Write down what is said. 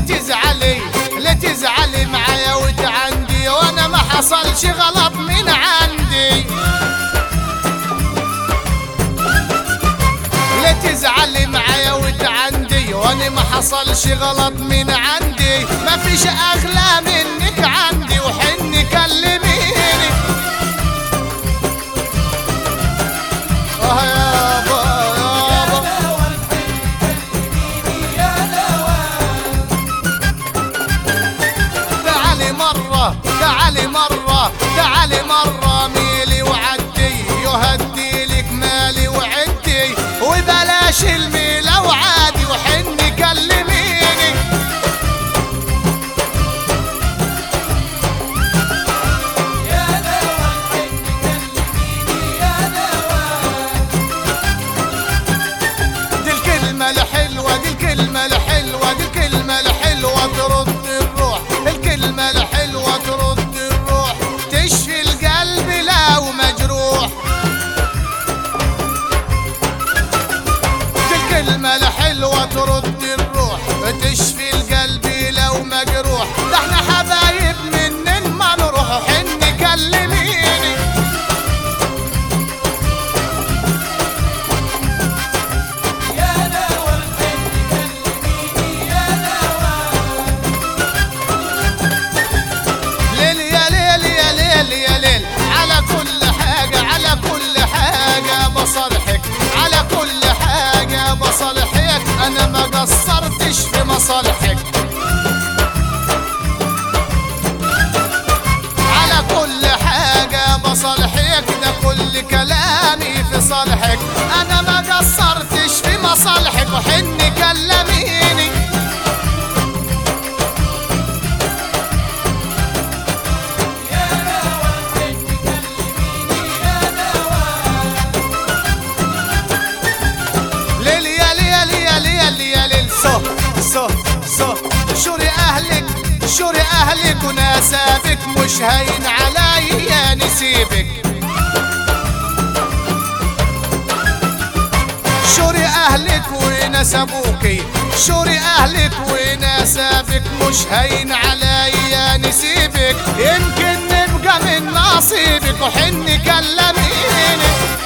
تزعلي لا تزعلي معايا وتعندي وانا ما حصلش غلط من عندي لا تزعلي معايا وتعندي وانا ما حصلش غلط من عندي ما فيش اغلى منك عندي وحني كلميني اه يابا يابا تعالي مرة تعالي مرة تعالي مرة ميلي وعدي يهدي لك مالي وعدي وبلاش الميلة وعادي وحني كلميني دي الكلمة الحلوة دي الكلمة الحلوة دي الكلمة الحلوة ترد الروح الكلمة الحلوة ترد الروح تشفي القلب لو مجروح دي الكلمة الحلوة ترد الروح تشفي القلب لو مجروح ده احنا حبايب منن ما نروح حني كلميني ليل يا ليل يا ليل يا ليل على كل حاجة على كل حاجة بصالحك على كل حاجة بصالحك أنا ما قصرتش في مصالحك على كل حاجة بصالحك ده كل كلامي في صالحك أنا ما قصرتش في مصالحك وحني كلميني ليل يا ليل يا ليل يا ليل صه صه صه شوري اهلك شوري اهلك وناسابك مش هين عليا نسيبك شوري اهلك ونسبوكي شوري اهلك ونسبك مش هين عليا نسيبك يمكن نبقى من نصيبك وحني كلميني